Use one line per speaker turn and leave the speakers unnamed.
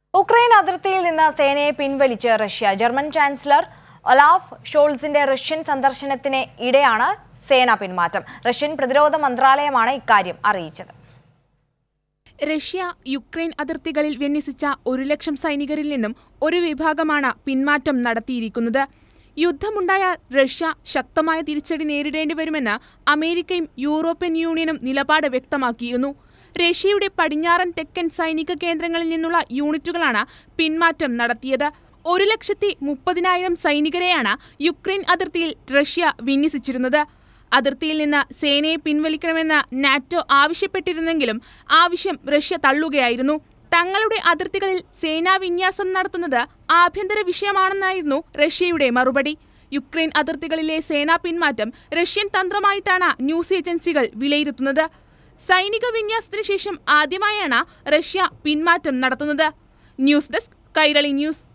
Ukraine അതിർത്തിയിൽ നിന്ന് സേനയെ പിൻവലിച്ച് റഷ്യ ജർമ്മൻ ചാൻസലർ ഒലാഫ് ഷോൾസിന്റെ റഷ്യൻ സന്ദർശനത്തിന് ഇടെയാണ് സേനാ പിന്മാറ്റം റഷ്യൻ പ്രതിരോധ മന്ത്രാലയമാണ് ഇക്കാര്യം അറിയിച്ചത്
റഷ്യ യുക്രൈൻ അതിർത്തികളിൽ വിന്യസിച്ച ഒരു ലക്ഷം സൈനികരിൽ നിന്നും ഒരു വിഭാഗമാണ് പിന്മാറ്റം നടത്തിയിരിക്കുന്നത് യുദ്ധമുണ്ടായാൽ റഷ്യ ശക്തമായ തിരിച്ചടി നേരിടേണ്ടി വരുമെന്ന് അമേരിക്കയും യൂറോപ്യൻ യൂണിയനും നിലപാട് വ്യക്തമാക്കിയിരുന്നു റഷ്യയുടെ പടിഞ്ഞാറൻ തെക്കൻ സൈനിക കേന്ദ്രങ്ങളിൽ നിന്നുള്ള യൂണിറ്റുകളാണ് പിന്മാറ്റം നടത്തിയത് ഒരു ലക്ഷത്തി മുപ്പതിനായിരം സൈനികരെയാണ് യുക്രൈൻ അതിർത്തിയിൽ റഷ്യ വിന്യസിച്ചിരുന്നത് അതിർത്തിയിൽ നിന്ന് സേനയെ പിൻവലിക്കണമെന്ന് നാറ്റോ ആവശ്യപ്പെട്ടിരുന്നെങ്കിലും ആവശ്യം റഷ്യ തള്ളുകയായിരുന്നു തങ്ങളുടെ അതിർത്തികളിൽ സേനാ വിന്യാസം നടത്തുന്നത് ആഭ്യന്തര വിഷയമാണെന്നായിരുന്നു റഷ്യയുടെ മറുപടി യുക്രൈൻ അതിർത്തികളിലെ സേനാ പിന്മാറ്റം റഷ്യൻ തന്ത്രമായിട്ടാണ് ന്യൂസ് ഏജൻസികൾ വിലയിരുത്തുന്നത് സൈനിക വിന്യാസത്തിന് ശേഷം ആദ്യമായാണ് റഷ്യ പിന്മാറ്റം നടത്തുന്നത് ന്യൂസ് ഡെസ്ക് കൈരളി ന്യൂസ്